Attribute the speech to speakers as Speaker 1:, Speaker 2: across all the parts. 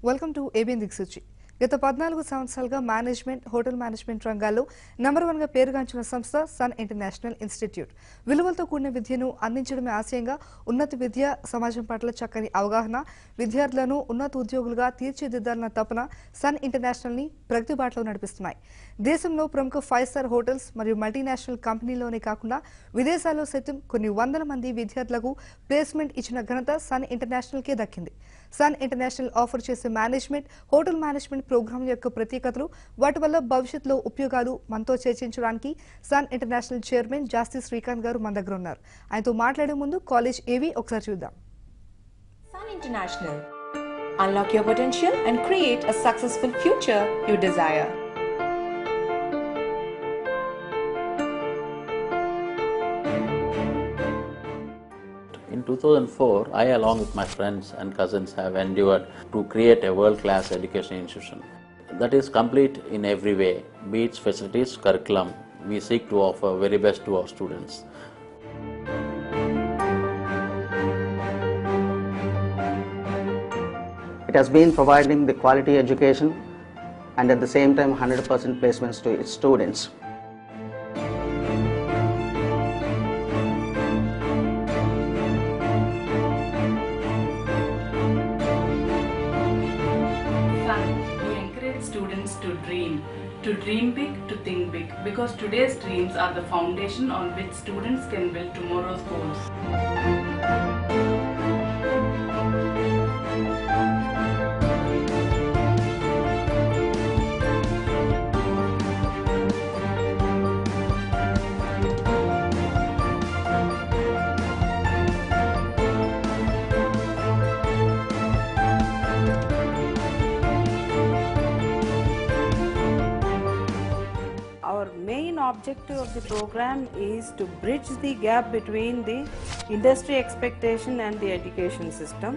Speaker 1: Welcome to ABN దిక్సూచి గత పద్నాలుగు సంవత్సరాలుగా మేనేజ్మెంట్ హోటల్ మేనేజ్మెంట్ రంగాల్లో నంబర్ వన్ గా పేరుగాంచిన సంస్థ సన్ ఇంటర్నేషనల్ ఇన్స్టిట్యూట్ విలువలతో కూడిన విద్యను అందించడమే ఆశయంగా ఉన్నత విద్య సమాజం పట్ల చక్కని అవగాహన విద్యార్థులను ఉన్నత ఉద్యోగులుగా తీర్చిదిద్దాలన్న తపన సన్ ఇంటర్నేషనల్ ని ప్రగతి బాటలో నడిపిస్తున్నాయి దేశంలో ప్రముఖ ఫైవ్ స్టార్ హోటల్స్ మరియు మల్టీనేషనల్ కంపెనీలోనే కాకుండా విదేశాల్లో సైతం కొన్ని వందల మంది విద్యార్థులకు ప్లేస్మెంట్ ఇచ్చిన ఘనత సన్ ఇంటర్నేషనల్ కే దక్కింది సన్ ఇంటర్నేషనల్ ఆఫర్ చేసే మేనేజ్మెంట్ హోటల్ మేనేజ్మెంట్ ప్రోగ్రాంల యొక్క ప్రత్యేకతలు వాటి వల్ల భవిష్యత్తులో ఉపయోగాలు మనతో చర్చించడానికి Sun International chairman Jasti Srikanth గారు మన దగ్గర ఉన్నారు ఆయనతో మాట్లాడే ముందు కాలేజ్ ఏవి ఒకసారి చూద్దాం
Speaker 2: Sun International. Unlock your potential and create a successful future you desire.
Speaker 3: In 2004, I, along with my friends and cousins, have endeavored to create a world class education institution that is complete in every way, be its facilities, curriculum. We seek to offer very best to our students.
Speaker 4: It has been providing the quality education and at the same time 100% placements to its students.
Speaker 5: Fun. We encourage students to dream, to dream big, to think big, because today's dreams are the foundation on which students can build tomorrow's goals.
Speaker 6: Our main objective of the program is to bridge the gap between the industry expectation and the education system.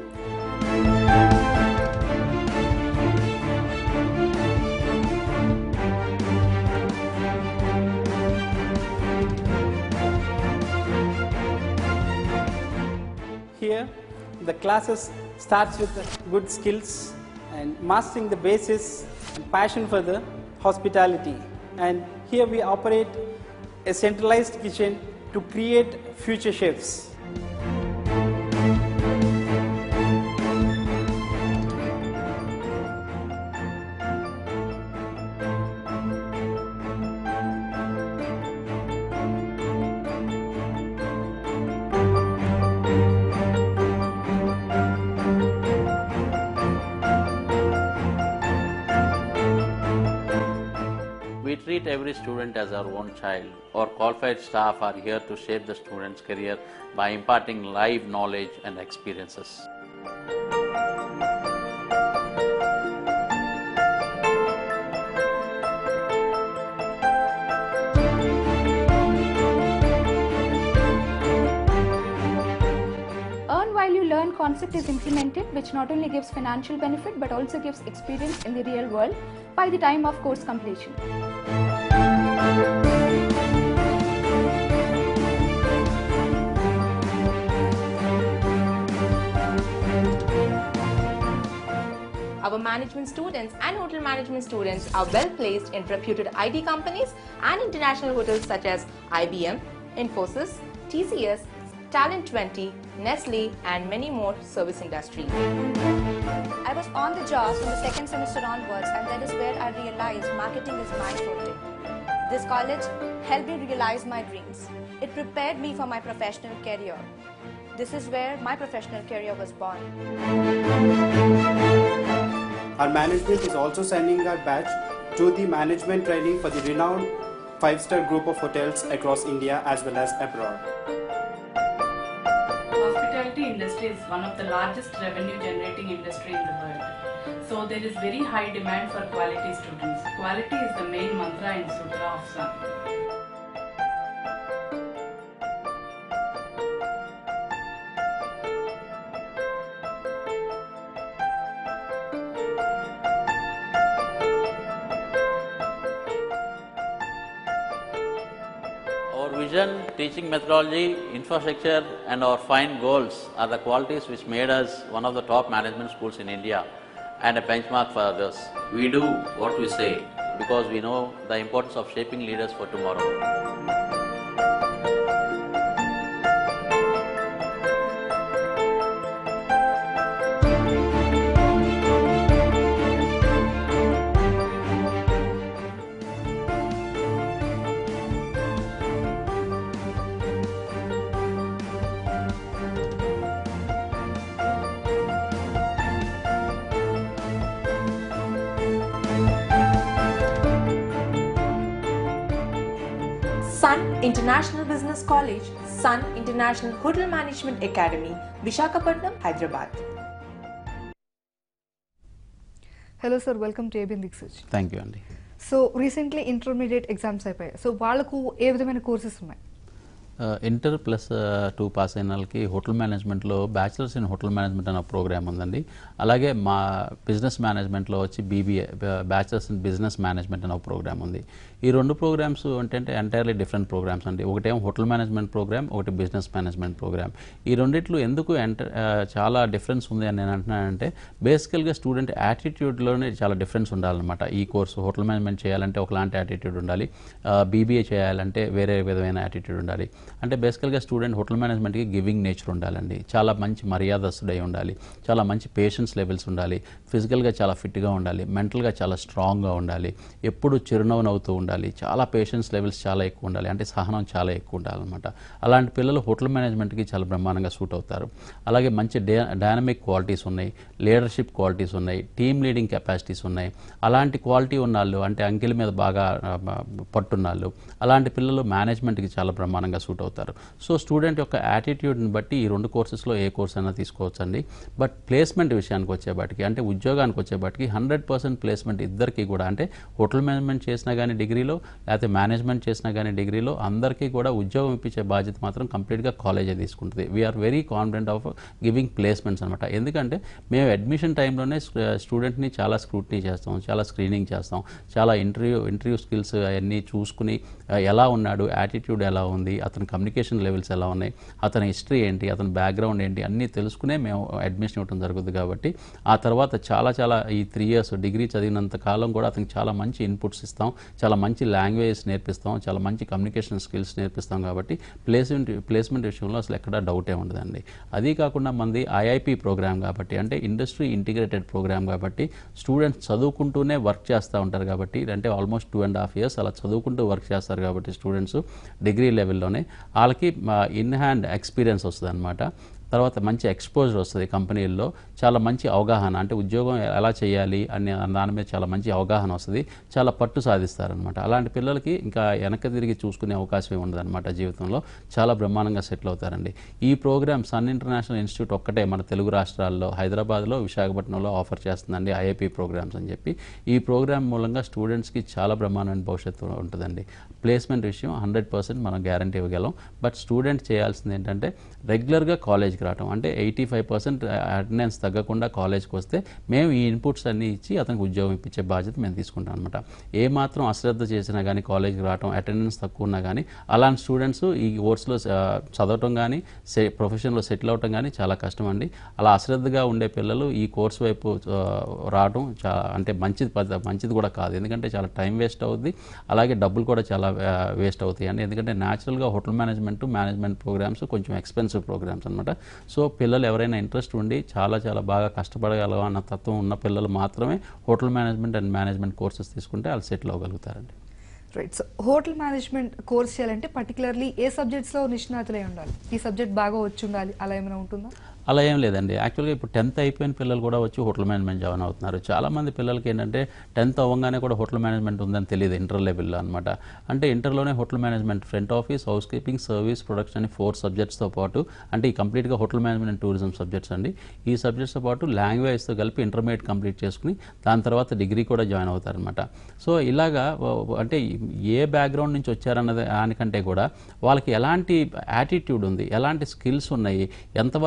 Speaker 7: Here, the classes starts with the good skills and mastering the basis and passion for the hospitality. And here we operate a centralized kitchen to create future chefs.
Speaker 3: We treat every student as our own child. Our qualified staff are here to shape the student's career by imparting live knowledge and experiences.
Speaker 8: Earn while you learn concept is implemented, which not only gives financial benefit but also gives experience in the real world by the time of course completion.
Speaker 2: Our management students and hotel management students are well placed in reputed IT companies and international hotels such as IBM, Infosys, TCS, Talent 20, Nestle, and many more service industries.
Speaker 8: I was on the job from the second semester onwards, and that is where I realized marketing is my forte. This college helped me realize my dreams. It prepared me for my professional career. This is where my professional career was born.
Speaker 9: Our management is also sending our batch to the management training for the renowned five-star group of hotels across India as well as abroad.
Speaker 5: Hospitality industry is one of the largest revenue generating industry in the world. So there is very high demand for quality students. Quality is the main mantra and sutra of Sun.
Speaker 3: Our vision, teaching methodology, infrastructure, and our fine goals are the qualities which made us one of the top management schools in India. and a benchmark for others. We do what we say because we know the importance of shaping leaders for tomorrow.
Speaker 2: Sun International Business College, Sun International Hotel Management Academy, Vishakhapatnam, Hyderabad.
Speaker 1: Hello sir welcome to ABN Dikshuchi
Speaker 10: thank you అండి
Speaker 1: so recently intermediate exams అయిపోయాయి so వాళ్ళకు ఏ విధమైన courses ఉన్నాయి
Speaker 10: inter plus two pass అయిన వాళ్ళకి hotel మేనేజ్మెంట్లో bachelors in hotel management అనే ప్రోగ్రామ్ ఉందండి అలాగే మా బిజినెస్ మేనేజ్మెంట్లో వచ్చి BBA bachelors in business management అనే ఒక ప్రోగ్రామ్ ఉంది ఈ రెండు ప్రోగ్రామ్స్ ఏంటంటే ఎంటైర్లీ డిఫరెంట్ ప్రోగ్రామ్స్ అండి ఒకటేమో హోటల్ మేనేజ్మెంట్ ప్రోగ్రామ్ ఒకటి బిజినెస్ మేనేజ్మెంట్ ప్రోగ్రామ్ ఈ రెండిట్లో ఎందుకు ఎంటర్ చాలా డిఫరెన్స్ ఉంది అని నేను అంటున్నానంటే బేసికల్గా స్టూడెంట్ యాటిట్యూడ్లోనే చాలా డిఫరెన్స్ ఉండాలన్నమాట ఈ కోర్సు హోటల్ మేనేజ్మెంట్ చేయాలంటే ఒకలాంటి యాటిట్యూడ్ ఉండాలి బీబీఏ చేయాలంటే వేరే విధమైన యాటిట్యూడ్ ఉండాలి అంటే బేసికల్గా స్టూడెంట్ హోటల్ మేనేజ్మెంట్కి గివింగ్ నేచర్ ఉండాలండి చాలా మంచి మర్యాదస్తుడై ఉండాలి చాలా మంచి పేషెన్స్ లెవెల్స్ ఉండాలి ఫిజికల్గా చాలా ఫిట్గా ఉండాలి మెంటల్గా చాలా స్ట్రాంగ్గా ఉండాలి ఎప్పుడు చిరునవ్వు నవ్వుతూ ఉండాలి చాలా పేషెన్స్ లెవెల్స్ చాలా ఎక్కువ ఉండాలి అంటే సహనం చాలా ఎక్కువ ఉండాలన్నమాట అలాంటి పిల్లలు హోటల్ మేనేజ్మెంట్కి చాలా బ్రహ్మాండంగా సూట్ అవుతారు అలాగే మంచి డే డైనమిక్ క్వాలిటీస్ ఉన్నాయి లీడర్షిప్ క్వాలిటీస్ ఉన్నాయి టీమ్ లీడింగ్ కెపాసిటీస్ ఉన్నాయి అలాంటి క్వాలిటీ ఉన్న వాళ్ళు అంటే అంకెల మీద బాగా ఆ, పట్టున్నాళ్ళు అలాంటి పిల్లలు మేనేజ్మెంట్కి చాలా బ్రహ్మాండంగా సూట్ అవుతారు సో స్టూడెంట్ యొక్క యాటిట్యూడ్ని బట్టి ఈ రెండు కోర్సెస్లో ఏ కోర్స్ అయినా తీసుకోవచ్చండి బట్ ప్లేస్మెంట్ విషయానికి వచ్చేపాటికి అంటే ఉద్యోగానికి వచ్చేపాటికి హండ్రెడ్ పర్సెంట్ ప్లేస్మెంట్ ఇద్దరికి కూడా అంటే హోటల్ మేనేజ్మెంట్ చేసినా కానీ డిగ్రీలో లేకపోతే మేనేజ్మెంట్ చేసినా కానీ డిగ్రీలో అందరికీ కూడా ఉద్యోగం ఇప్పించే బాధ్యత మాత్రం కంప్లీట్గా కాలేజే తీసుకుంటుంది we are very confident of giving placements అనమాట ఎందుకంటే మేము అడ్మిషన్ టైంలోనే స్టూడెంట్ని చాలా స్క్రూటినీ చేస్తాం చాలా స్క్రీనింగ్ చేస్తాం చాలా ఇంటర్వ్యూ ఇంటర్వ్యూ స్కిల్స్ అవన్నీ చూసుకుని ఆ, ఎలా ఉన్నాడు యాటిట్యూడ్ ఎలా ఉంది అతని కమ్యూనికేషన్ లెవెల్స్ ఎలా ఉన్నాయి అతని హిస్టరీ ఏంటి అతని బ్యాక్గ్రౌండ్ ఏంటి అన్నీ తెలుసుకునే మేము అడ్మిషన్ ఇవ్వడం జరుగుతుంది కాబట్టి ఆ తర్వాత చాలా చాలా ఈ త్రీ ఇయర్స్ డిగ్రీ చదివినంత కాలం కూడా అతనికి చాలా మంచి ఇన్పుట్స్ ఇస్తాం చాలా మంచి లాంగ్వేజెస్ నేర్పిస్తాం చాలా మంచి కమ్యూనికేషన్ స్కిల్స్ నేర్పిస్తాం కాబట్టి ప్లేస్మెంట్ ప్లేస్మెంట్ విషయంలో అసలు ఎక్కడా డౌటే ఉండదండి అది కాకుండా మంది ఐఐపి ప్రోగ్రామ్ కాబట్టి అంటే ఇండస్ట్రీ ఇంటిగ్రేటెడ్ ప్రోగ్రామ్ కాబట్టి స్టూడెంట్స్ చదువుకుంటూనే వర్క్ చేస్తూ ఉంటారు కాబట్టి అంటే almost two and half years అలా చదువుకుంటూ వర్క్ చేస్తారు కాబట్టి స్టూడెంట్స్ డిగ్రీ లెవెల్లోనే వాళ్ళకి ఇన్ హ్యాండ్ ఎక్స్పీరియన్స్ వస్తుంది అనమాట తర్వాత మంచి ఎక్స్పోజర్ వస్తుంది కంపెనీల్లో చాలా మంచి అవగాహన అంటే ఉద్యోగం ఎలా చేయాలి అనే దాని మీద చాలా మంచి అవగాహన వస్తుంది చాలా పట్టు సాధిస్తారనమాట అలాంటి పిల్లలకి ఇంకా వెనక్కి తిరిగి చూసుకునే అవకాశం ఉండదన్నమాట జీవితంలో చాలా బ్రహ్మాండంగా సెటిల్ అవుతారండి ఈ ప్రోగ్రామ్ సన్ ఇంటర్నేషనల్ ఇన్స్టిట్యూట్ ఒక్కటే మన తెలుగు రాష్ట్రాల్లో హైదరాబాద్లో విశాఖపట్నంలో ఆఫర్ చేస్తుందండి ఐఐపి ప్రోగ్రామ్స్ అని చెప్పి ఈ ప్రోగ్రామ్ మూలంగా స్టూడెంట్స్కి చాలా బ్రహ్మాండమైన భవిష్యత్తు ఉంటుందండి ప్లేస్మెంట్ విషయం హండ్రెడ్ పర్సెంట్ మనం గ్యారంటీ ఇవ్వగలం బట్ స్టూడెంట్ చేయాల్సింది ఏంటంటే రెగ్యులర్గా కాలేజ్కి రావడం అంటే ఎయిటీ ఫైవ్ పర్సెంట్ అటెండెన్స్ తగ్గకుండా కాలేజ్కి వస్తే మేము ఈ ఇన్పుట్స్ అన్నీ ఇచ్చి అతనికి ఉద్యోగం ఇప్పించే బాధ్యత మేము తీసుకుంటాం అనమాట ఏ మాత్రం అశ్రద్ధ చేసినా కానీ కాలేజ్కి రావడం అటెండెన్స్ తక్కువ ఉన్నా కానీ అలాంటి స్టూడెంట్స్ ఈ కోర్సులో చదవటం కానీ సె ప్రొఫెషన్లో సెటిల్ అవటం కానీ చాలా కష్టం అండి అలా అశ్రద్ధగా ఉండే పిల్లలు ఈ కోర్సు వైపు ఆ, రావడం చాలా అంటే మంచిది పద్ధ- మంచిది కూడా కాదు ఎందుకంటే చాలా టైం వేస్ట్ అవుద్ది అలాగే డబ్బులు కూడా చాలా వేస్ట్ అవుతాయి అండి ఎందుకంటే న్యాచురల్గా హోటల్ మేనేజ్మెంట్ మేనేజ్మెంట్ ప్రోగ్రామ్స్ కొంచెం ఎక్స్పెన్సివ్ ప్రోగ్రామ్స్ అనమాట సో పిల్లలు ఎవరైనా ఇంట్రెస్ట్ ఉండి చాలా చాలా బాగా కష్టపడగలవా అన్న తత్వం ఉన్న పిల్లలు మాత్రమే hotel management and management courses తీసుకుంటే వాళ్ళు సెటిల్ అవ్వగలుగుతారండి
Speaker 1: right so hotel management course చేయాలంటే పర్టికులర్లీ ఏ సబ్జెక్ట్స్లో నిష్ణాతులై ఉండాలి ఈ సబ్జెక్ట్ బాగా వచ్చి ఉండాలి అలా ఏమైనా ఉంటుందా
Speaker 10: అలా ఏం లేదండి యాక్చువల్గా ఇప్పుడు టెన్త్ అయిపోయిన పిల్లలు కూడా వచ్చి హోటల్ మేనేజ్మెంట్ జాయిన్ అవుతున్నారు చాలామంది పిల్లలకి ఏంటంటే టెన్త్ అవ్వగానే కూడా హోటల్ మేనేజ్మెంట్ ఉందని తెలియదు ఇంటర్ లెవెల్లో అనమాట అంటే ఇంటర్లోనే hotel management front office housekeeping service production అని ఫోర్ సబ్జెక్ట్స్తో పాటు అంటే ఈ కంప్లీట్గా hotel management and tourism subjects అండి ఈ సబ్జెక్ట్స్తో పాటు లాంగ్వేజ్తో కలిపి ఇంటర్మీడియట్ కంప్లీట్ చేసుకుని దాని తర్వాత డిగ్రీ కూడా జాయిన్ అవుతారనమాట సో ఇలాగా వ- వ- అంటే ఏ బ్యాక్గ్రౌండ్ నుంచి వచ్చారన్నది దానికంటే కూడా వాళ్ళకి ఎలాంటి యాటిట్యూడ్ ఉంది ఎలాంటి స్కిల్స్ ఉన్నాయి ఎంతవరకు బాగా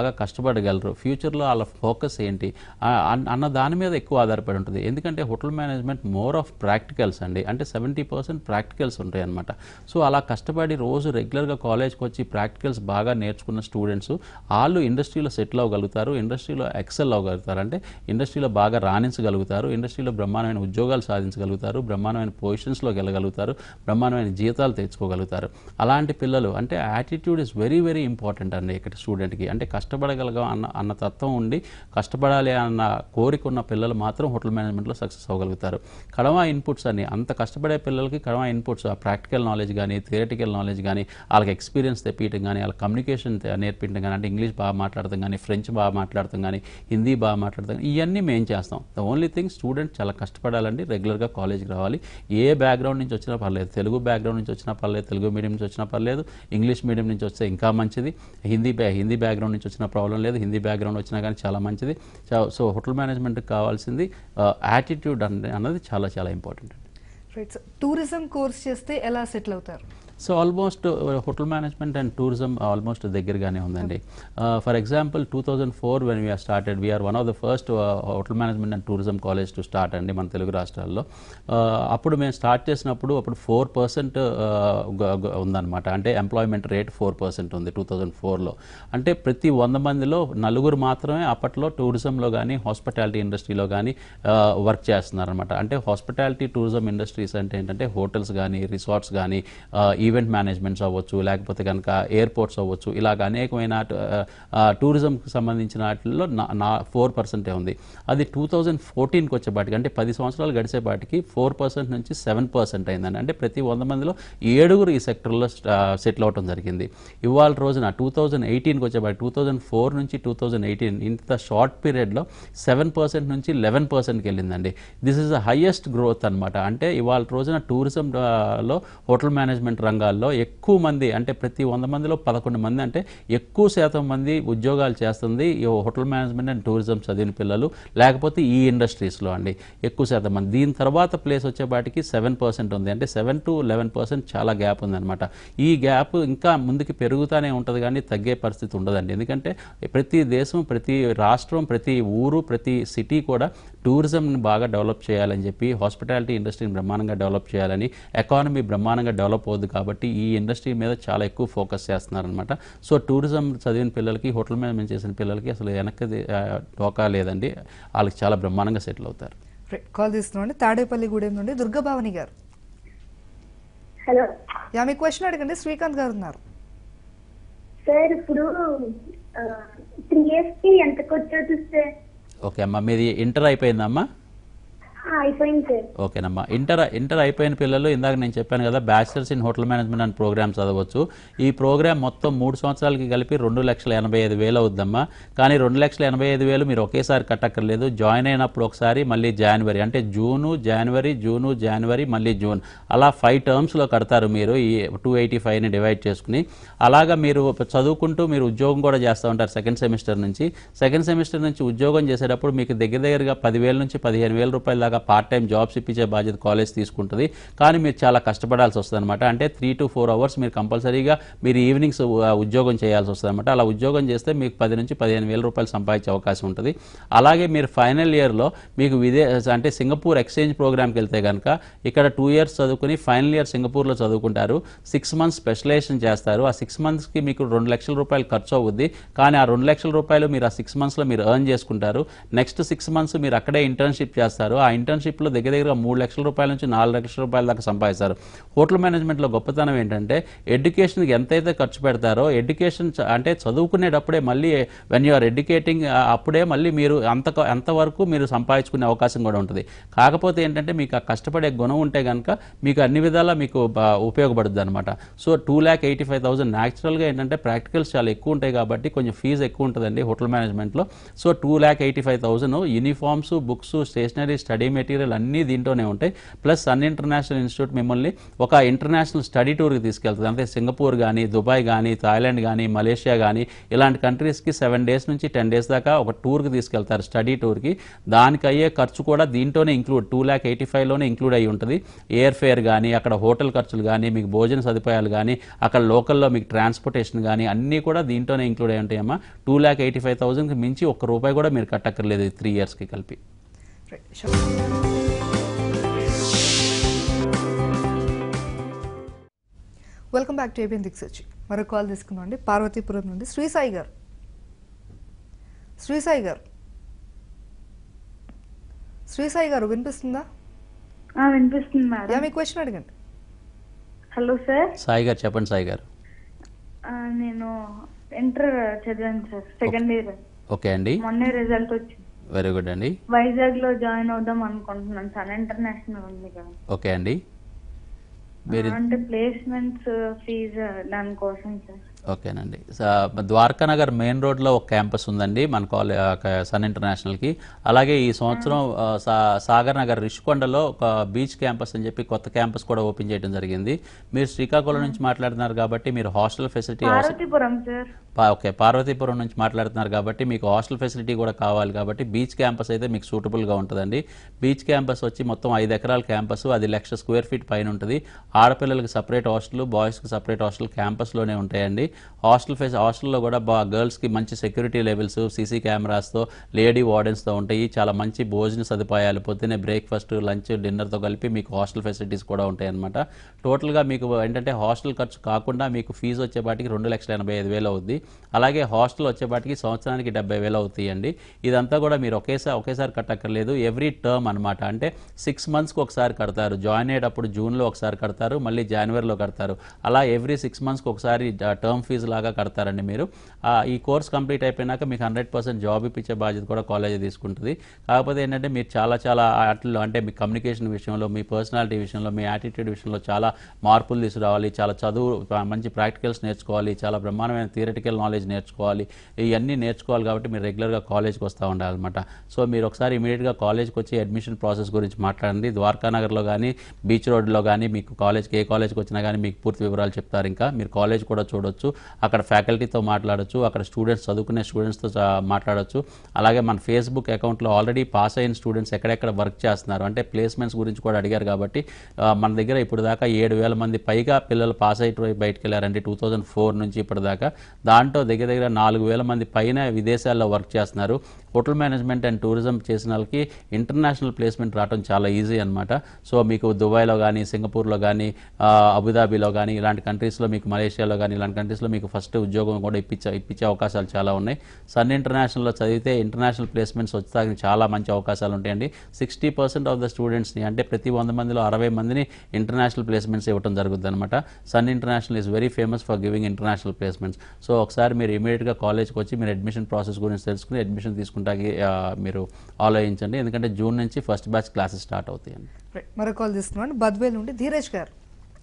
Speaker 10: బాగా కష్టపడగలరు ఫ్యూచర్లో వాళ్ళ ఫోకస్ ఏంటి ఆ, అన్- అన్న దాని మీద ఎక్కువ ఆధారపడి ఉంటుంది ఎందుకంటే hotel management more of practicals అండి అంటే సెవెంటీ పర్సెంట్ ప్రాక్టికల్స్ ఉంటాయి అనమాట సో అలా కష్టపడి రోజు రెగ్యులర్గా కాలేజ్కి వచ్చి ప్రాక్టికల్స్ బాగా నేర్చుకున్న స్టూడెంట్స్ వాళ్ళు ఇండస్ట్రీలో సెటిల్ అవ్వగలుగుతారు ఇండస్ట్రీలో ఎక్సెల్ అవ్వగలుగుతారు అంటే ఇండస్ట్రీలో బాగా రాణించగలుగుతారు ఇండస్ట్రీలో బ్రహ్మాండమైన ఉద్యోగాలు సాధించగలుగుతారు బ్రహ్మాండమైన పొజిషన్స్లోకి వెళ్ళగలుగుతారు బ్రహ్మాండమైన జీతాలు తెచ్చుకోగలుగుతారు అలాంటి పిల్లలు అంటే attitude is very very important అండి ఇక్కడ స్టూడెంట్కి అంటే కష్టపడగలగా అన్న అన్న తత్వం ఉండి కష్టపడాలి అన్న కోరిక ఉన్న పిల్లలు మాత్రం హోటల్ మేనేజ్మెంట్లో సక్సెస్ అవ్వగలుగుతారు కడమా ఇన్పుట్స్ అని అంత కష్టపడే పిల్లలకి కడమా ఇన్పుట్స్ ఆ ప్రాక్టికల్ నాలెడ్జ్ కానీ థియరటికల్ నాలెడ్జ్ కానీ వాళ్ళకి ఎక్స్పీరియన్స్ తెప్పించడం కానీ వాళ్ళ కమ్యూనికేషన్ నేర్పించడం కానీ అంటే ఇంగ్లీష్ బాగా మాట్లాడతాం కానీ ఫ్రెంచ్ బాగా మాట్లాడతాం కానీ హిందీ బాగా మాట్లాడతాం కానీ ఇవన్నీ మేము చేస్తాం ద ఓన్లీ థింగ్ స్టూడెంట్ చాలా కష్టపడాలండి రెగ్యులర్గా కాలేజ్కి రావాలి ఏ బ్యాక్గ్రౌండ్ నుంచి వచ్చినా పర్లేదు తెలుగు బ్యాక్గ్రౌండ్ నుంచి వచ్చినా పర్లేదు తెలుగు మీడియం నుంచి వచ్చినా పర్లేదు ఇంగ్లీష్ మీడియం నుంచి వస్తే ఇంకా మంచిది హిందీ బ్యా హిందీ బ్యాక్గ్రౌండ్ నుంచి వచ్చిన ప్రాబ్లం లేదు హిందీ బ్యాక్గ్రౌండ్ వచ్చినా కానీ చాలా మంచిది సో హోటల్ మేనేజ్మెంట్కి కావాల్సింది యాటిట్యూడ్ అన్నది చాలా చాలా important
Speaker 1: right sir tourism course చేస్తే ఎలా సెటిల్ అవుతారు
Speaker 10: so almost hotel management and tourism almost దగ్గరగానే ఉందండి for example two thousand four when we are started we are one of the first hotel management and tourism college to start అండి మన తెలుగు రాష్ట్రాల్లో Uh, అప్పుడు మేము స్టార్ట్ చేసినప్పుడు అప్పుడు ఫోర్ పర్సెంట్ ఉందన్నమాట అంటే ఎంప్లాయ్మెంట్ రేట్ ఫోర్ పర్సెంట్ ఉంది టూ థౌజండ్ ఫోర్లో అంటే ప్రతి వంద మందిలో నలుగురు మాత్రమే అప్పట్లో టూరిజంలో కానీ హాస్పిటాలిటీ ఇండస్ట్రీలో కానీ వర్క్ చేస్తున్నారనమాట అంటే హాస్పిటాలిటీ టూరిజం ఇండస్ట్రీస్ అంటే ఏంటంటే హోటల్స్ కానీ రిసార్ట్స్ కానీ ఈవెంట్ మేనేజ్మెంట్స్ అవ్వచ్చు లేకపోతే కనుక ఎయిర్పోర్ట్స్ అవ్వచ్చు ఇలాగ అనేకమైన టూరిజంకి సంబంధించిన వాటిల్లో నా నా ఫోర్ పర్సెంటే ఉంది అది టూ థౌజండ్ ఫోర్టీన్కి వచ్చేపాటికి అంటే పది సంవత్సరాలు గడిచేపాటికి ఫోర్ పర్సెంట్ నుంచి సెవెన్ పర్సెంట్ అయిందండి అంటే ప్రతి వంద మందిలో ఏడుగురు ఈ సెక్టర్లో సెటిల్ అవడం జరిగింది ఇవాళ రోజున టూ థౌజండ్ ఎయిటీన్కి వచ్చేపాటి టూ థౌజండ్ ఫోర్ నుంచి టూ థౌజండ్ ఎయిటీన్ ఇంత షార్ట్ పీరియడ్లో సెవెన్ పర్సెంట్ నుంచి లెవెన్ పర్సెంట్కి వెళ్ళింది this is the highest growth అనమాట అంటే ఇవాళ రోజున టూరిజం లో హోటల్ మేనేజ్మెంట్ రంగాల్లో ఎక్కువ మంది అంటే ప్రతి వంద మందిలో పదకొండు మంది అంటే ఎక్కువ శాతం మంది ఉద్యోగాలు చేస్తుంది ఈ హోటల్ మేనేజ్మెంట్ అండ్ టూరిజం చదివిన పిల్లలు లేకపోతే ఈ ఇండస్ట్రీస్లో అండి ఎక్కువ శాతం మంది దీని తర్వాత ప్లేస్ వచ్చేపాటికి సెవెన్ పర్సెంట్ ఉంది అంటే సెవెన్ టు లెవెన్ పర్సెంట్ చాలా గ్యాప్ ఉందన్నమాట ఈ గ్యాప్ ఇంకా ముందుకు పెరుగుతూనే ఉంటుంది కానీ తగ్గే పరిస్థితి ఉండదండి ఎందుకంటే ప్రతి దేశం ప్రతి రాష్ట్రం ప్రతి ఊరు ప్రతి సిటీ కూడా టూరిజంని బాగా డెవలప్ చేయాలని చెప్పి హాస్పిటాలిటీ ఇండస్ట్రీని బ్రహ్మాండంగా డెవలప్ చేయాలని ఎకానమీ బ్రహ్మాండంగా డెవలప్ అవుద్ది కాబట్టి ఈ ఇండస్ట్రీ మీద చాలా ఎక్కువ ఫోకస్ చేస్తున్నారనమాట సో టూరిజం చదివిన పిల్లలకి హోటల్ మేనేజ్మెంట్ చేసిన పిల్లలకి అసలు వెనక్కి టోకా లేదండి వాళ్ళకి చాలా బ్రహ్మాండంగా సెటిల్ అవుతారు
Speaker 1: రైట్ కాల్ తీస్తున్నామండి తాడేపల్లిగూడెం నుండి దుర్గభావని గారు
Speaker 11: హలో
Speaker 1: యా మీ క్వశ్చన్ అడగండి శ్రీకాంత్ గారు ఉన్నారు
Speaker 11: సార్ ఇప్పుడు త్రీ ఇయర్స్ కి ఎంత ఖర్చు అవుతుంది సార్
Speaker 10: ఓకే అమ్మా మీది ఇంటర్ అయిపోయిందమ్మా
Speaker 11: ఆ, అయిపోయింది సార్
Speaker 10: ఓకేనమ్మా ఇంటర్ ఇంటర్ అయిపోయిన పిల్లలు ఇందాక నేను చెప్పాను కదా bachelors in hotel management and program చదవచ్చు ఈ ప్రోగ్రామ్ మొత్తం మూడు సంవత్సరాలకి కలిపి రెండు లక్షల ఎనభై ఐదు వేలు అవుద్దమ్మా కానీ రెండు లక్షల ఎనభై ఐదు వేలు మీరు ఒకేసారి కట్టక్కర్లేదు జాయిన్ అయినప్పుడు ఒకసారి మళ్ళీ జనవరి అంటే జూను జనవరి జూను జనవరి మళ్ళీ జూన్ అలా ఫైవ్ టర్మ్స్లో కడతారు మీరు ఈ టూ ఎయిటీ ఫైవ్ని డివైడ్ చేసుకుని అలాగా మీరు చదువుకుంటూ మీరు ఉద్యోగం కూడా చేస్తూ ఉంటారు సెకండ్ సెమిస్టర్ నుంచి సెకండ్ సెమిస్టర్ నుంచి ఉద్యోగం చేసేటప్పుడు మీకు దగ్గర దగ్గరగా పదివేల నుంచి పదిహేను వేల రూపాయల దాకా పార్ట్ టైం జాబ్స్ ఇప్పించే బాధ్యత కాలేజ్ తీసుకుంటుంది కానీ మీరు చాలా కష్టపడాల్సి వస్తుంది అనమాట అంటే త్రీ టు ఫోర్ అవర్స్ మీరు కంపల్సరీగా మీరు ఈవినింగ్స్ ఉద్యోగం చేయాల్సి వస్తుంది అనమాట అలా ఉద్యోగం చేస్తే మీకు పది నుంచి పదిహేను వేల రూపాయలు సంపాదించే అవకాశం ఉంటుంది అలాగే మీరు ఫైనల్ ఇయర్లో మీకు విదే అంటే సింగపూర్ ఎక్స్చేంజ్ ప్రోగ్రామ్కి వెళ్తే కనుక ఇక్కడ టూ ఇయర్స్ చదువుకుని ఫైనల్ ఇయర్ సింగపూర్లో చదువుకుంటారు సిక్స్ మంత్స్ స్పెషలైజేషన్ చేస్తారు ఆ సిక్స్ మంత్స్కి మీకు రెండు లక్షల రూపాయలు ఖర్చు అవుద్ది కానీ ఆ రెండు లక్షల రూపాయలు మీరు ఆ సిక్స్ మంత్స్లో మీరు ఎర్న్ చేసుకుంటారు నెక్స్ట్ సిక్స్ మంత్స్ మీరు అక్కడే ఇంటర్న్షిప్ చేస్తారు ఆ ఇంటర్న్షిప్లో దగ్గర దగ్గర మూడు లక్షల రూపాయల నుంచి నాలుగు లక్షల రూపాయల దాకా సంపాదిస్తారు హోటల్ మేనేజ్మెంట్లో గొప్పతనం ఏంటంటే ఎడ్యుకేషన్కి ఎంతైతే ఖర్చు పెడతారో ఎడ్యుకేషన్ చ- అంటే చదువుకునేటప్పుడే మళ్ళీ వెన్ యు ఆర్ ఎడ్యుకేటింగ్ అప్పుడే మళ్ళీ మీరు అంత అంతవరకు మీరు సంపాదించుకునే అవకాశం కూడా ఉంటుంది కాకపోతే ఏంటంటే మీకు ఆ కష్టపడే గుణం ఉంటే కనుక మీకు అన్ని విధాలా మీకు బా- ఉపయోగపడుతుంది అనమాట so two lakh eighty five thousand న్యాచురల్గా ఏంటంటే ప్రాక్టికల్స్ చాలా ఎక్కువ ఉంటాయి కాబట్టి కొంచెం ఫీజు ఎక్కువ ఉంటుందండి హోటల్ మేనేజ్మెంట్లో so two lakh eighty five thousand uniforms books stationery study material అన్నీ దీంట్లోనే ఉంటాయి ప్లస్ సన్ ఇంటర్నేషనల్ ఇన్స్టిట్యూట్ మిమ్మల్ని ఒక ఇంటర్నేషనల్ స్టడీ టూర్కి తీసుకెళ్తుంది అంటే సింగపూర్ కానీ దుబాయ్ కానీ థాయిలాండ్ కానీ మలేషియా కానీ ఇలాంటి కంట్రీస్కి సెవెన్ డేస్ నుంచి టెన్ డేస్ దాకా ఒక టూర్కి తీసుకెళ్తారు స్టడీ టూర్కి దానికి అయ్యే ఖర్చు కూడా దీంట్లోనే ఇంక్లూడ్ టూ ల్యాక్ ఎయిటీ ఫైవ్లోనే ఇంక్లూడ్ అయ్యి ఉంటుంది ఎయిర్ ఫేర్ కానీ అక్కడ హోటల్ ఖర్చులు కానీ మీకు భోజన సదుపాయాలు కానీ అక్కడ లోకల్లో మీకు ట్రాన్స్పోర్టేషన్ కానీ అన్నీ కూడా దీంట్లోనే ఇంక్లూడ్ అయి ఉంటాయమ్మా టూ ల్యాక్ ఎయిటీ ఫైవ్ థౌసండ్కి మించి ఒక్క రూపాయి కూడా మీరు కట్టక్కర్లేదు ఈ త్రీ ఇయర్స్కి కలిపి
Speaker 1: welcome back to ABN Dikshuchi మరో కాల్ తీసుకుందాం అండి పార్వతీపురం నుండి శ్రీసాయి గారు శ్రీసాయి గారు శ్రీసాయి గారు వినిపిస్తుందా
Speaker 12: ఆ, వినిపిస్తుంది మేడం
Speaker 1: యా మీ క్వశ్చన్ అడగండి
Speaker 12: హలో సార్
Speaker 10: సాయి గారు చెప్పండి సాయి గారు
Speaker 12: ఆ, నేను ఇంటర్ చదివాను సార్ సెకండ్ ఇయర్
Speaker 10: ఓకే అండి
Speaker 12: మొన్నే రిజల్ట్ వచ్చింది
Speaker 10: వెరీ గుడ్ అండి
Speaker 12: వైజాగ్ లో జాయిన్ అవుదాం అనుకుంటున్నాను సార్ ఇంటర్నేషనల్ ఉంది కదా
Speaker 10: ఓకే అండి మీరు
Speaker 12: అంటే ప్లేస్మెంట్స్ ఫీజు దానికోసం సార్
Speaker 10: ఓకేనండి స- ద్వారకా నగర్ మెయిన్ రోడ్లో ఒక క్యాంపస్ ఉందండి మన కాలే సన్ ఇంటర్నేషనల్కి అలాగే ఈ సంవత్సరం ఆ, సా- సాగర్ నగర్ రిషికొండలో ఒక బీచ్ క్యాంపస్ అని చెప్పి కొత్త క్యాంపస్ కూడా ఓపెన్ చేయడం జరిగింది మీరు శ్రీకాకుళం నుంచి మాట్లాడుతున్నారు కాబట్టి మీరు హాస్టల్ ఫెసిలిటీ అవసరం
Speaker 12: పార్వతీపురం సార్
Speaker 10: పా- ఓకే పార్వతీపురం నుంచి మాట్లాడుతున్నారు కాబట్టి మీకు హాస్టల్ ఫెసిలిటీ కూడా కావాలి కాబట్టి బీచ్ క్యాంపస్ అయితే మీకు సూటబుల్గా ఉంటుందండి బీచ్ క్యాంపస్ వచ్చి మొత్తం ఐదు ఎకరాల క్యాంపస్ అది లక్ష స్క్వేర్ ఫీట్ పైన ఉంటుంది ఆడపిల్లలకి సపరేట్ హాస్టల్ బాయ్స్కి సపరేట్ హాస్టల్ క్యాంపస్లోనే ఉంటాయండి హాస్టల్ ఫెస్ హాస్టల్లో కూడా బా గర్ల్స్కి మంచి సెక్యూరిటీ లెవెల్స్ సీసీ కెమెరాస్తో లేడీ వార్డెన్స్తో ఉంటాయి చాలా మంచి భోజన సదుపాయాలు పొద్దున్నే బ్రేక్ఫాస్ట్ లంచ్ డిన్నర్తో కలిపి మీకు హాస్టల్ ఫెసిలిటీస్ కూడా ఉంటాయి అనమాట టోటల్గా మీకు ఏంటంటే హాస్టల్ ఖర్చు కాకుండా మీకు ఫీజు వచ్చేపాటికి రెండు లక్షల ఎనభై ఐదు వేలు అవుద్ది అలాగే హాస్టల్ వచ్చేపాటికి సంవత్సరానికి డెబ్బై వేలు అవుతాయండి ఇదంతా కూడా మీరు ఒకేసారి ఒకేసారి కట్టక్కర్లేదు ఎవ్రీ టర్మ్ అనమాట అంటే సిక్స్ మంత్స్కి ఒకసారి కడతారు జాయిన్ అయ్యేటప్పుడు జూన్లో ఒకసారి కడతారు మళ్ళీ జనవరిలో కడతారు అలా ఎవ్రీ సిక్స్ మంత్స్కి ఒకసారి టర్మ్ ఫీజు లాగా కడతారండి మీరు ఆ, ఈ కోర్స్ కంప్లీట్ అయిపోయినాక మీకు హండ్రెడ్ పర్సెంట్ జాబ్ ఇప్పించే బాధ్యత కూడా కాలేజ్ తీసుకుంటుంది కాకపోతే ఏంటంటే మీరు చాలా చాలా వాటిల్లో అంటే మీ కమ్యూనికేషన్ విషయంలో మీ పర్సనాలిటీ విషయంలో మీ యాటిట్యూడ్ విషయంలో చాలా మార్పులు తీసుకురావాలి చాలా చదువు ఆ, మంచి ప్రాక్టికల్స్ నేర్చుకోవాలి చాలా బ్రహ్మాండమైన థియరటికల్ నాలెడ్జ్ నేర్చుకోవాలి ఇవన్నీ నేర్చుకోవాలి కాబట్టి మీరు రెగ్యులర్గా కాలేజ్కి వస్తూ ఉండాలన్నమాట సో మీరు ఒకసారి ఇమీడియట్గా కాలేజ్కి వచ్చి అడ్మిషన్ ప్రాసెస్ గురించి మాట్లాడండి ద్వారకా నగర్లో కానీ బీచ్ రోడ్లో కానీ మీకు కాలేజ్కి ఏ కాలేజ్కి వచ్చినా కానీ మీకు పూర్తి వివరాలు చెప్తారు ఇంకా మీరు కాలేజ్ కూడా చూడొచ్చు అక్కడ ఫ్యాకల్టీతో మాట్లాడొచ్చు అక్కడ స్టూడెంట్స్ చదువుకునే స్టూడెంట్స్తో మాట్లాడొచ్చు అలాగే మన ఫేస్బుక్ అకౌంట్లో ఆల్రెడీ పాస్ అయిన స్టూడెంట్స్ ఎక్కడెక్కడ వర్క్ చేస్తున్నారు అంటే ప్లేస్మెంట్స్ గురించి కూడా అడిగారు కాబట్టి ఆ, మన దగ్గర ఇప్పుడు దాకా ఏడు వేల మంది పైగా పిల్లలు పాస్ అయిపోయి బయటకు వెళ్ళారండి టూ థౌజండ్ ఫోర్ నుంచి ఇప్పటిదాకా దాంట్లో దగ్గర దగ్గర నాలుగు వేల మంది పైన విదేశాల్లో వర్క్ చేస్తున్నారు హోటల్ మేనేజ్మెంట్ అండ్ టూరిజం చేసిన వాళ్ళకి ఇంటర్నేషనల్ ప్లేస్మెంట్ రావడం చాలా ఈజీ అనమాట సో మీకు దుబాయ్లో కానీ సింగపూర్లో కానీ ఆ, అబుదాబిలో కానీ ఇలాంటి కంట్రీస్లో మీకు మలేషియాలో కానీ ఇలాంటి కంట్రీస్లో మీకు ఫస్ట్ ఉద్యోగం కూడా ఇప్పించే ఇప్పించే అవకాశాలు చాలా ఉన్నాయి సన్ ఇంటర్నేషనల్లో చదివితే ఇంటర్నేషనల్ ప్లేస్మెంట్స్ వచ్చేదానికి చాలా మంచి అవకాశాలు ఉంటాయండి సిక్స్టీ పర్సెంట్ ఆఫ్ ద స్టూడెంట్స్ని అంటే ప్రతి వంద మందిలో అరవై మందిని ఇంటర్నేషనల్ ప్లేస్మెంట్స్ ఇవ్వడం జరుగుతుంది అనమాట Sun International is very famous for giving international placements so ఒకసారి మీరు ఇమీడియట్గా కాలేజ్కి వచ్చి మీరు అడ్మిషన్ ప్రాసెస్ గురించి తెలుసుకుని అడ్మిషన్ తీసుకుంటాకి ఆ, మీరు ఆలోచించండి ఎందుకంటే జూన్ నుంచి ఫస్ట్ బ్యాచ్ క్లాసెస్ స్టార్ట్ అవుతాయండి
Speaker 1: రైట్ మరో కాల్ తీసుకున్నాం బద్వేల్ నుండి ధీరేష్ గారు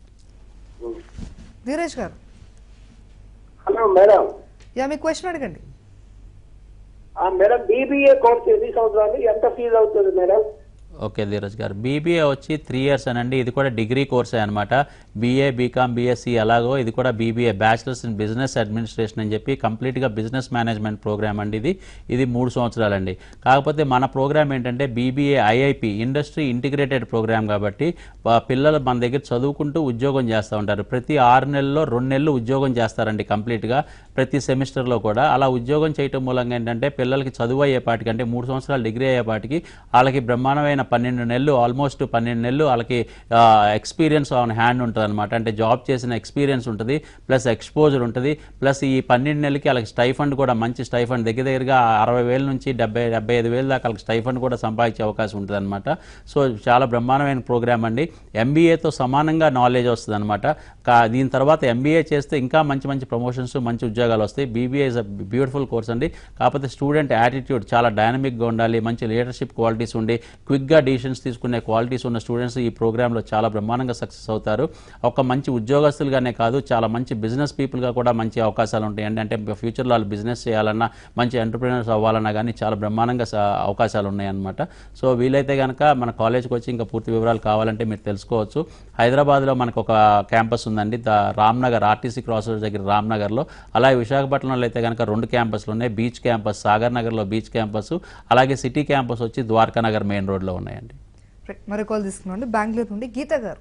Speaker 1: ధీరేష్ గారు
Speaker 13: హలో మేడం
Speaker 1: యా మీ క్వశ్చన్ అడగండి
Speaker 13: ఆ మేడం బీబీఏ కోర్స్ ఎన్ని సంవత్సరాలు ఎంత ఫీజు అవుతుంది మేడం
Speaker 10: ఓకే ధీరజ్ గారు బీబీఏ వచ్చి త్రీ ఇయర్స్ అనండి ఇది కూడా డిగ్రీ కోర్సే అనమాట బీఏ బీకామ్ బీఎస్సీ అలాగో ఇది కూడా BBA bachelors in business administration అని చెప్పి కంప్లీట్గా బిజినెస్ మేనేజ్మెంట్ ప్రోగ్రామ్ అండి ఇది ఇది మూడు సంవత్సరాలండి కాకపోతే మన ప్రోగ్రామ్ ఏంటంటే BBA IIP industry integrated program కాబట్టి వా- పిల్లలు మన దగ్గర చదువుకుంటూ ఉద్యోగం చేస్తూ ఉంటారు ప్రతి ఆరు నెలల్లో రెండు నెలలు ఉద్యోగం చేస్తారండి కంప్లీట్గా ప్రతి సెమిస్టర్లో కూడా అలా ఉద్యోగం చేయటం మూలంగా ఏంటంటే పిల్లలకి చదువు అయ్యేపాటికి అంటే మూడు సంవత్సరాలు డిగ్రీ అయ్యేపాటికి వాళ్ళకి బ్రహ్మాండమైన పన్నెండు నెలలు ఆల్మోస్ట్ పన్నెండు నెలలు వాళ్ళకి ఎక్స్పీరియన్స్ ఆన్ హ్యాండ్ ఉంటుంది అనమాట అంటే జాబ్ చేసిన ఎక్స్పీరియన్స్ ఉంటుంది ప్లస్ ఎక్స్పోజర్ ఉంటుంది ప్లస్ ఈ పన్నెండు నెలలకి వాళ్ళకి స్టైఫండ్ కూడా మంచి స్టైఫండ్ దగ్గర దగ్గరగా అరవై వేల నుంచి డెబ్బై డెబ్బై ఐదు వేల దాకా వాళ్ళకి స్టైఫండ్ కూడా సంపాదించే అవకాశం ఉంటుంది అనమాట సో చాలా బ్రహ్మాండమైన ప్రోగ్రామ్ అండి ఎంబీఏతో సమానంగా నాలెడ్జ్ వస్తుంది అనమాట దీని తర్వాత ఎంబీఏ చేస్తే ఇంకా మంచి మంచి ప్రమోషన్స్ మంచి ఉద్యోగాలు వస్తాయి BBA is a beautiful course అండి కాకపోతే స్టూడెంట్ యాటిట్యూడ్ చాలా డైనమిక్గా ఉండాలి మంచి లీడర్షిప్ క్వాలిటీస్ ఉండి క్విక్గా క్విక్గా డిసిషన్స్ తీసుకునే క్వాలిటీస్ ఉన్న స్టూడెంట్స్ ఈ ప్రోగ్రాంలో చాలా బ్రహ్మాండంగా సక్సెస్ అవుతారు ఒక మంచి ఉద్యోగస్తులుగానే కాదు చాలా మంచి బిజినెస్ పీపుల్గా కూడా మంచి అవకాశాలు ఉంటాయి అంటే ఫ్యూచర్లో వాళ్ళు బిజినెస్ చేయాలన్నా మంచి ఎంటర్ప్రినర్స్ అవ్వాలన్నా కానీ చాలా బ్రహ్మాండంగా స- అవకాశాలు ఉన్నాయన్నమాట సో వీలైతే కనుక మన కాలేజ్కి వచ్చి ఇంకా పూర్తి వివరాలు కావాలంటే మీరు తెలుసుకోవచ్చు హైదరాబాద్లో మనకు ఒక క్యాంపస్ ఉందండి the Ramnagar RTC cross road దగ్గర రామ్నగర్లో అలాగే విశాఖపట్నంలో అయితే కనుక రెండు క్యాంపస్లు ఉన్నాయి బీచ్ క్యాంపస్ సాగర్ నగర్లో బీచ్ క్యాంపస్ అలాగే సిటీ క్యాంపస్ వచ్చి ద్వారకా నగర్ మెయిన్ రోడ్లో ఉన్నాయండి
Speaker 1: రైట్, మరో కాల్ తీసుకున్నాం బెంగళూరు నుండి గీత గారు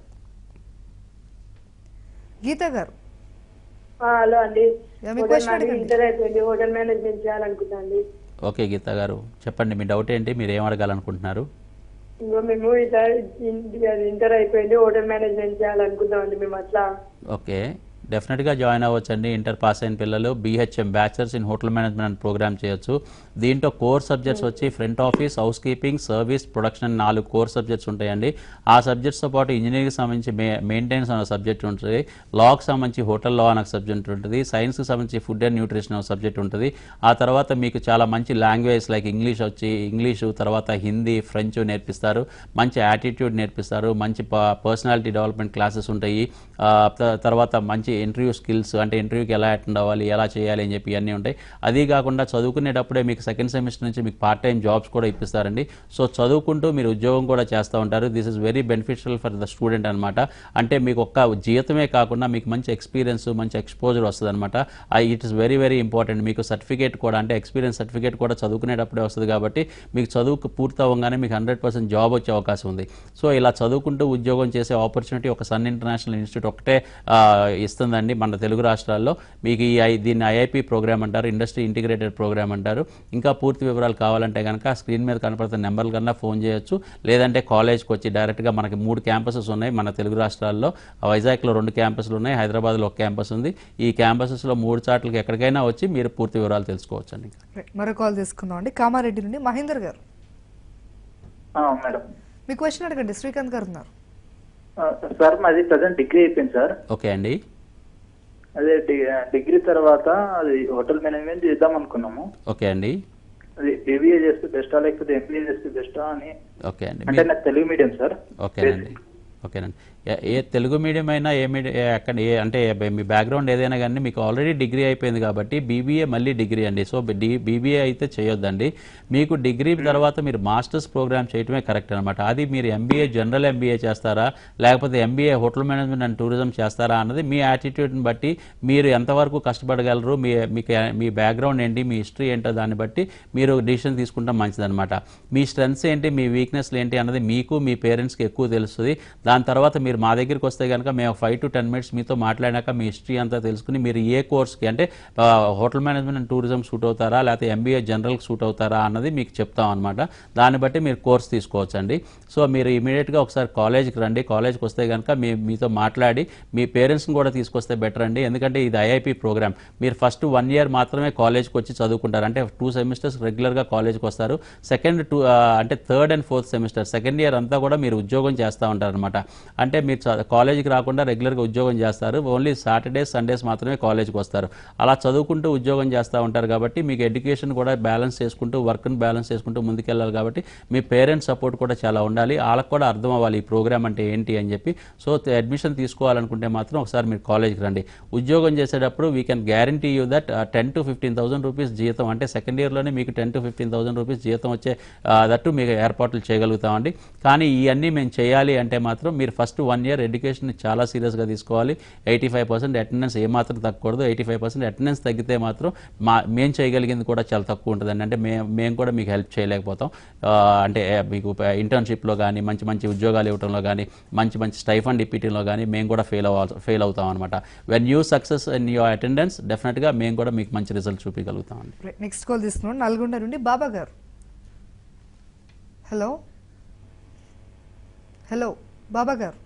Speaker 1: గీత గారు
Speaker 14: హలో అండి
Speaker 1: యా, మీ
Speaker 14: హోటల్
Speaker 1: question
Speaker 14: మేనేజ్మెంట్
Speaker 1: అడగండి.
Speaker 14: ఇంటర్ అయిపోయింది హోటల్ మేనేజ్మెంట్ చేయాలనుకుంటా అండి
Speaker 10: ఓకే గీత గారు చెప్పండి మీ డౌట్ ఏంటి మీరు ఏం అడగాలనుకుంటున్నారు
Speaker 14: ఇంకో మేము ఇట్లా ఇంటర్ అయిపోయింది హోటల్ మేనేజ్మెంట్ చేయాలనుకుంటాం అండి మేము అట్లా
Speaker 10: ఓకే డెఫినెట్గా జాయిన్ అవ్వచ్చండి ఇంటర్ పాస్ అయిన పిల్లలు BHM bachelors in hotel management program చేయొచ్చు దీంట్లో కోర్ సబ్జెక్ట్స్ వచ్చి front office housekeeping service production అని నాలుగు కోర్ సబ్జెక్ట్స్ ఉంటాయండి ఆ సబ్జెక్ట్స్తో పాటు ఇంజనీరింగ్కి సంబంధించి మే మెయింటెనెన్స్ అనే సబ్జెక్ట్ ఉంటుంది లాకి సంబంధించి హోటల్ లా అనే సబ్జెక్ట్ ఉంటుంది సైన్స్కి సంబంధించి ఫుడ్ అండ్ న్యూట్రిషన్ అనే సబ్జెక్ట్ ఉంటుంది ఆ తర్వాత మీకు చాలా మంచి లాంగ్వేజ్ లైక్ ఇంగ్లీష్ వచ్చి ఇంగ్లీషు తర్వాత హిందీ ఫ్రెంచ్ నేర్పిస్తారు మంచి యాటిట్యూడ్ నేర్పిస్తారు మంచి పర్సనాలిటీ డెవలప్మెంట్ క్లాసెస్ ఉంటాయి ఆ, త- తర్వాత మంచి ఇంటర్వ్యూ స్కిల్స్ అంటే ఇంటర్వ్యూకి ఎలా అటెండ్ అవ్వాలి ఎలా చేయాలి అని చెప్పి ఇవన్నీ ఉంటాయి అది కాకుండా చదువుకునేటప్పుడే మీకు సెకండ్ సెమిస్టర్ నుంచి మీకు పార్ట్ టైం జాబ్స్ కూడా ఇప్పిస్తారండి సో చదువుకుంటూ మీరు ఉద్యోగం కూడా చేస్తూ ఉంటారు this is very beneficial for the student అనమాట అంటే మీకు ఒక్క జీతమే కాకుండా మీకు మంచి ఎక్స్పీరియన్స్ మంచి ఎక్స్పోజర్ వస్తుంది అనమాట it is very very important మీకు సర్టిఫికేట్ కూడా అంటే ఎక్స్పీరియన్స్ సర్టిఫికేట్ కూడా చదువుకునేటప్పుడే వస్తుంది కాబట్టి మీకు చదువుకు పూర్తి అవ్వగానే మీకు హండ్రెడ్ పర్సెంట్ జాబ్ వచ్చే అవకాశం ఉంది సో ఇలా చదువుకుంటూ ఉద్యోగం చేసే ఆపర్చునిటీ ఒక సన్ ఇంటర్నేషనల్ ఇన్స్టిట్యూట్ ఒకటే ఆ, ఇస్తుందండి మన తెలుగు రాష్ట్రాల్లో మీకు ఈ ఐ- దీన్ని ఐఐపి ప్రోగ్రామ్ అంటారు ఇండస్ట్రీ ఇంటిగ్రేటెడ్ ప్రోగ్రామ్ అంటారు ఇంకా పూర్తి వివరాలు కావాలంటే కనుక స్క్రీన్ మీద కనపడుతున్న నెంబర్ల కన్నా ఫోన్ చేయొచ్చు లేదంటే కాలేజ్కి వచ్చి డైరెక్ట్గా మనకి మూడు క్యాంపసెస్ ఉన్నాయి మన తెలుగు రాష్ట్రాల్లో వైజాగ్లో రెండు క్యాంపస్లు ఉన్నాయి హైదరాబాద్లో ఒక క్యాంపస్ ఉంది ఈ క్యాంపసెస్లో మూడు చాట్లకి ఎక్కడికైనా వచ్చి మీరు పూర్తి వివరాలు తెలుసుకోవచ్చు అండి
Speaker 1: రైట్, మరో కాల్ తీసుకుందాం అండి కామారెడ్డి నుండి మహేందర్ గారు
Speaker 15: మేడం
Speaker 1: మీ క్వశ్చన్ అడగండి శ్రీకాంత్ గారు ఉన్నారు
Speaker 15: సార్ మాది ప్రజెంట్ డిగ్రీ అయిపోయింది సార్
Speaker 10: ఓకే అండి
Speaker 15: అదే డి- డిగ్రీ తర్వాత అది హోటల్ మేనేజ్మెంట్ చేద్దాం అనుకున్నాము
Speaker 10: ఓకే అండి
Speaker 15: అది బీబీఏ చేస్తే బెస్టా లేకపోతే ఎంబీఏ చేస్తే బెస్టా అని
Speaker 10: ఓకే అండి
Speaker 15: అంటే నాకు తెలుగు మీడియం సార్
Speaker 10: ఓకేనండి ఓకేనండి ఏ- ఏ తెలుగు మీడియం అయినా ఏ మీడియం ఎక్కడ ఏ అంటే ఏ- మీ బ్యాక్గ్రౌండ్ ఏదైనా కానీ మీకు ఆల్రెడీ డిగ్రీ అయిపోయింది కాబట్టి బీబీఏ మళ్ళీ డిగ్రీ అండి సో డి బీబీఏ అయితే చేయొద్దండి మీకు డిగ్రీ తర్వాత మీరు మాస్టర్స్ ప్రోగ్రామ్ చేయటమే కరెక్ట్ అనమాట అది మీరు ఎంబీఏ జనరల్ ఎంబీఏ చేస్తారా లేకపోతే MBA hotel management and tourism చేస్తారా అన్నది మీ యాటిట్యూడ్ని బట్టి మీరు ఎంతవరకు కష్టపడగలరు మీ మీకు మీ బ్యాక్గ్రౌండ్ ఏంటి మీ హిస్టరీ ఏంటో దాన్ని బట్టి మీరు డిసిషన్ తీసుకుంటాం మంచిదన్నమాట మీ స్ట్రెంగ్స్ ఏంటి మీ వీక్నెస్లు ఏంటి అన్నది మీకు మీ పేరెంట్స్కి ఎక్కువ తెలుస్తుంది దాని తర్వాత మీరు మా దగ్గరికి వస్తే కనుక మేము ఫైవ్ టు టెన్ మినిట్స్ మీతో మాట్లాడాక మీ హిస్టరీ అంతా తెలుసుకుని మీరు ఏ కోర్స్కి అంటే ఆ, hotel management and tourism suit అవుతారా లేకపోతే ఎంబీఏ జనరల్కి సూట్ అవుతారా అన్నది మీకు చెప్తాం అనమాట దాన్ని బట్టి మీరు కోర్స్ తీసుకోవచ్చండి సో మీరు ఇమీడియట్గా ఒకసారి కాలేజ్కి రండి కాలేజ్కి వస్తే కనుక మీ మీతో మాట్లాడి మీ పేరెంట్స్ని కూడా తీసుకొస్తే బెటర్ అండి ఎందుకంటే ఇది ఐఐపి ప్రోగ్రామ్ మీరు ఫస్ట్ వన్ ఇయర్ మాత్రమే కాలేజ్కి వచ్చి చదువుకుంటారు అంటే టూ సెమిస్టర్స్ రెగ్యులర్గా కాలేజ్కి వస్తారు సెకండ్ టూ అంటే third and fourth semester second year అంతా కూడా మీరు ఉద్యోగం చేస్తూ ఉంటారు అనమాట అంటే మీరు చ- కాలేజీకి రాకుండా రెగ్యులర్గా ఉద్యోగం చేస్తారు ఓన్లీ సాటర్డేస్ సండేస్ మాత్రమే కాలేజ్కి వస్తారు అలా చదువుకుంటూ ఉద్యోగం చేస్తూ ఉంటారు కాబట్టి మీకు ఎడ్యుకేషన్ కూడా బ్యాలెన్స్ చేసుకుంటూ వర్క్ని బ్యాలెన్స్ చేసుకుంటూ ముందుకెళ్ళాలి కాబట్టి మీ పేరెంట్స్ సపోర్ట్ కూడా చాలా ఉండాలి వాళ్ళకి కూడా అర్థం అవ్వాలి ఈ ప్రోగ్రామ్ అంటే ఏంటి అని చెప్పి సో అడ్మిషన్ తీసుకోవాలనుకుంటే మాత్రం ఒకసారి మీరు కాలేజ్కి రండి ఉద్యోగం చేసేటప్పుడు we can guarantee you that ten to fifteen thousand rupees జీతం అంటే సెకండ్ ఇయర్లోనే మీకు ten to fifteen thousand rupees జీతం వచ్చే దట్టు మీకు ఏర్పాట్లు చేయగలుగుతామండి కానీ ఇవన్నీ మేము చేయాలి అంటే మాత్రం మీరు ఫస్ట్ వన్ ఇయర్ ఎడ్యుకేషన్ చాలా సీరియస్గా తీసుకోవాలి ఎయిటీ ఫైవ్ పర్సెంట్ అటెండెన్స్ ఏమాత్రం తగ్గకూడదు ఎయిటీ ఫైవ్ పర్సెంట్ అటెండెన్స్ తగ్గితే మాత్రం మా మేము చేయగలిగింది కూడా చాలా తక్కువ ఉంటుందండి అంటే మేము మేము కూడా మీకు హెల్ప్ చేయలేకపోతాం ఆ, అంటే ఏ, మీకు ఇంటర్న్షిప్లో కానీ మంచి మంచి ఉద్యోగాలు ఇవ్వడంలో కానీ మంచి మంచి స్టైఫండ్ ఇప్పిటీలో కానీ మేము కూడా ఫెయిల్ అవ్వాలి ఫెయిల్ అవుతాం అనమాట when you success in your attendance డెఫినెట్గా మేము కూడా మీకు మంచి రిజల్ట్ చూపించగలుగుతామండి
Speaker 1: రైట్, నెక్స్ట్ కాల్ తీసుకున్నాం నల్గొండ నుండి బాబా గారు హలో హలో బాబా గారు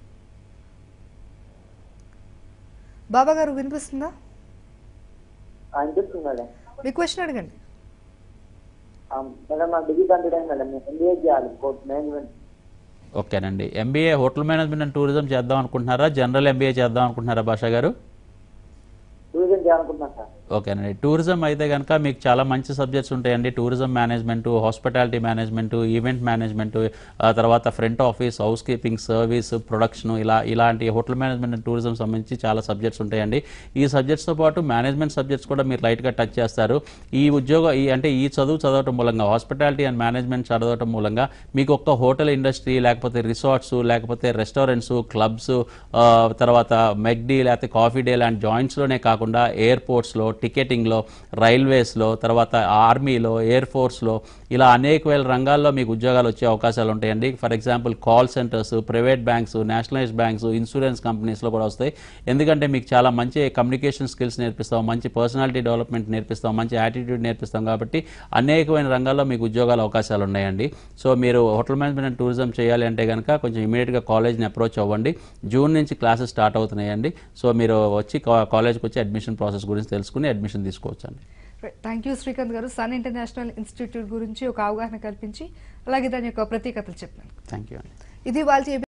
Speaker 1: బాబా గారు వినిపిస్తుందా
Speaker 16: అనిపిస్తుంది మేడం
Speaker 1: మీ క్వశ్చన్ అడగండి
Speaker 16: ఆ, మేడం నా డిగ్రీ కంప్లీట్ అయింది మేడం ఎంబీఏ చేయాలి కోర్ట్ మేనేజ్మెంట్
Speaker 10: ఓకేనండి MBA hotel management and tourism చేద్దాం అనుకుంటున్నారా జనరల్ ఎంబీఏ చేద్దాం అనుకుంటున్నారా భాషా గారు
Speaker 16: టూరిజం చేయాలనుకుంటున్నాను సార్
Speaker 10: ఓకేనండి టూరిజం అయితే కనుక మీకు చాలా మంచి సబ్జెక్ట్స్ ఉంటాయండి tourism management hospitality management event management ఆ తర్వాత front office housekeeping service production ఇలా ఇలాంటి హోటల్ మేనేజ్మెంట్ అండ్ టూరిజం సంబంధించి చాలా సబ్జెక్ట్స్ ఉంటాయండి ఈ సబ్జెక్ట్స్తో పాటు మేనేజ్మెంట్ సబ్జెక్ట్స్ కూడా మీరు లైట్గా టచ్ చేస్తారు ఈ ఉద్యోగ ఈ అంటే ఈ చదువు చదవటం మూలంగా హాస్పిటాలిటీ అండ్ మేనేజ్మెంట్ చదవటం మూలంగా మీకు ఒక్క హోటల్ ఇండస్ట్రీ లేకపోతే రిసార్ట్స్ లేకపోతే రెస్టారెంట్స్ క్లబ్స్ తర్వాత మెక్డీ లేకపోతే కాఫీ డే లాంటి జాయింట్స్లోనే కాకుండా ఎయిర్పోర్ట్స్లో టికెటింగ్లో రైల్వేస్లో తర్వాత ఆర్మీలో ఎయిర్ ఫోర్స్లో ఇలా అనేక వేల రంగాల్లో మీకు ఉద్యోగాలు వచ్చే అవకాశాలు ఉంటాయండి for example call centres private banks nationalised banks insurance కంపెనీస్లో కూడా వస్తాయి ఎందుకంటే మీకు చాలా మంచి కమ్యూనికేషన్ స్కిల్స్ నేర్పిస్తాం మంచి పర్సనాలిటీ డెవలప్మెంట్ నేర్పిస్తాం మంచి యాటిట్యూడ్ నేర్పిస్తాం కాబట్టి అనేకమైన రంగాల్లో మీకు ఉద్యోగాల అవకాశాలు ఉన్నాయండి సో మీరు హోటల్ మేనేజ్మెంట్ అండ్ టూరిజం చేయాలి అంటే కనుక కొంచెం ఇమీడియట్గా కాలేజ్ని అప్రోచ్ అవ్వండి జూన్ నుంచి క్లాసెస్ స్టార్ట్ అవుతున్నాయండి సో మీరు వచ్చి కా- కాలేజ్కి వచ్చి అడ్మిషన్ ప్రాసెస్ గురించి తెలుసుకుని అడ్మిషన్ తీసుకోవచ్చు అండి
Speaker 1: థ్యాంక్ యూ శ్రీకాంత్ గారు సన్ ఇంటర్నేషనల్ ఇన్స్టిట్యూట్ గురించి ఒక అవగాహన కల్పించి అలాగే దాని యొక్క ప్రత్యేకతలు చెప్పాను
Speaker 10: థ్యాంక్ యూ అండి
Speaker 1: ఇది వాళ్ళ